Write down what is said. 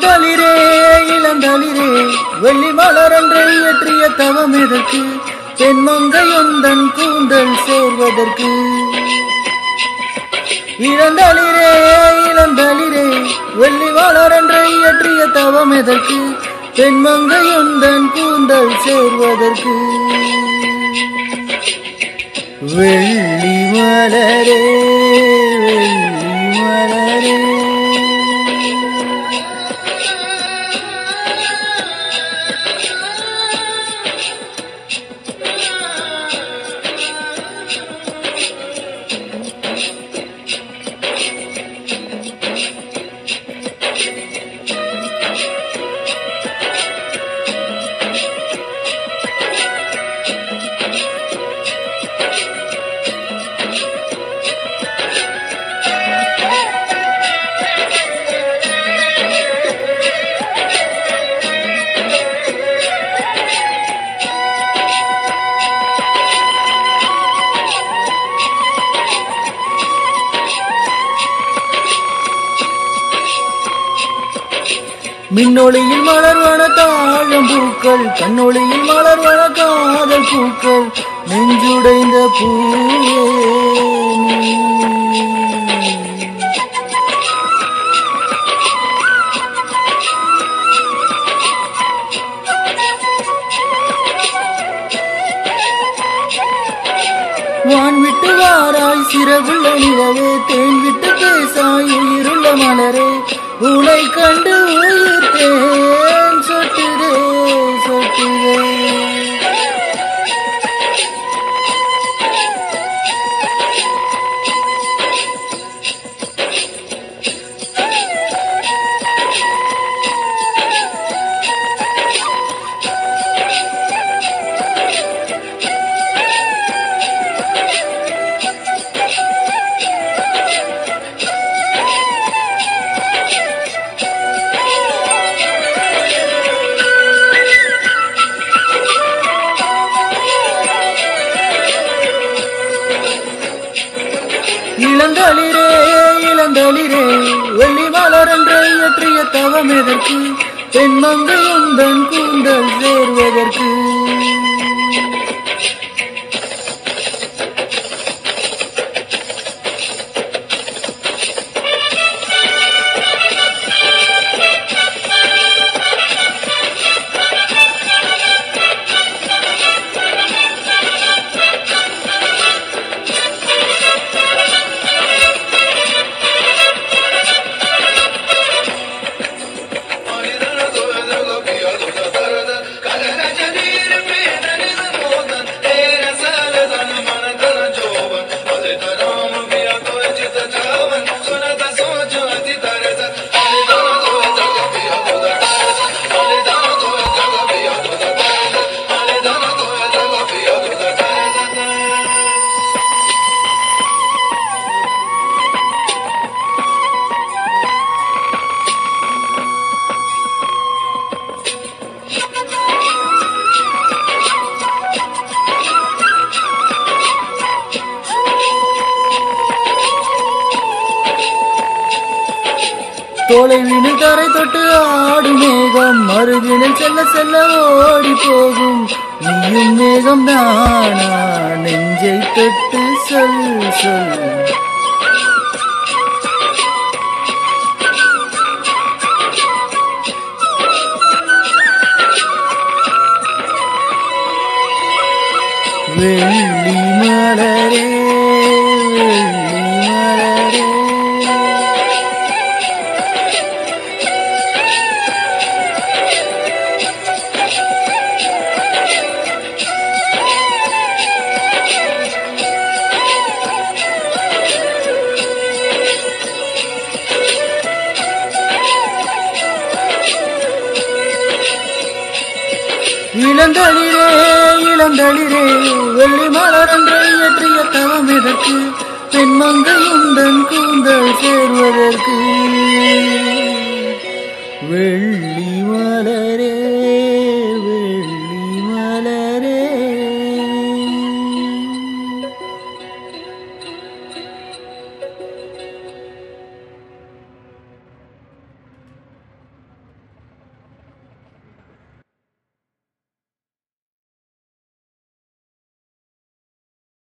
இளந்தளிரே இளந்தளிரே வெள்ளி மலரன்றை இயற்றிய தவம் எதற்கு தென்மங்கையொந்தன் கூந்தல் சேர்வதற்கு இளந்தளிரே இளந்தளிரே வெள்ளி மலரன்றை இயற்றிய தவம் எதற்கு தென்மங்கையொந்தன் கூந்தல் சேர்வதற்கு வெள்ளி மலரே வெள்ளி மலரே மின்னொளியில் மலர்வன தாழம் பூக்கள் கண்ணொளியில் மலர்வன காதல் பூக்கள் நெஞ்சுடைந்த பூவே நீ. வான் விட்டு வாராய் சிறகுள்ள நிலவே தேன் விட்டு பேசாய் உயிருள்ள மலரே உனை கண்டு உயிர் தேன் சொட்டுதே சொட்டுதே இளந்தளிரே இளந்தளிரே வெள்ளி மலரன்றை இயற்றிய தவம் எதற்கு பெண்மங்கை உந்தன் கூந்தல் சேர்வதற்கு தொலைவினில் தரை தொட்டு ஆடும் மேகம் மறுவினில் செல்ல செல்ல ஓடி போகும் நீயும் மேகம் தானா நெஞ்சை தொட்டு சொல் சொல் வெள்ளி மலரே வெள்ளி மலரே இளந்தளிரே இளந்தளிரே வெள்ளி மலரன்றை இயற்றிய தவம் எதற்கு பெண்மங்கை உந்தன் கூந்தல் சேர்வதற்கு வெள்ளி மலரே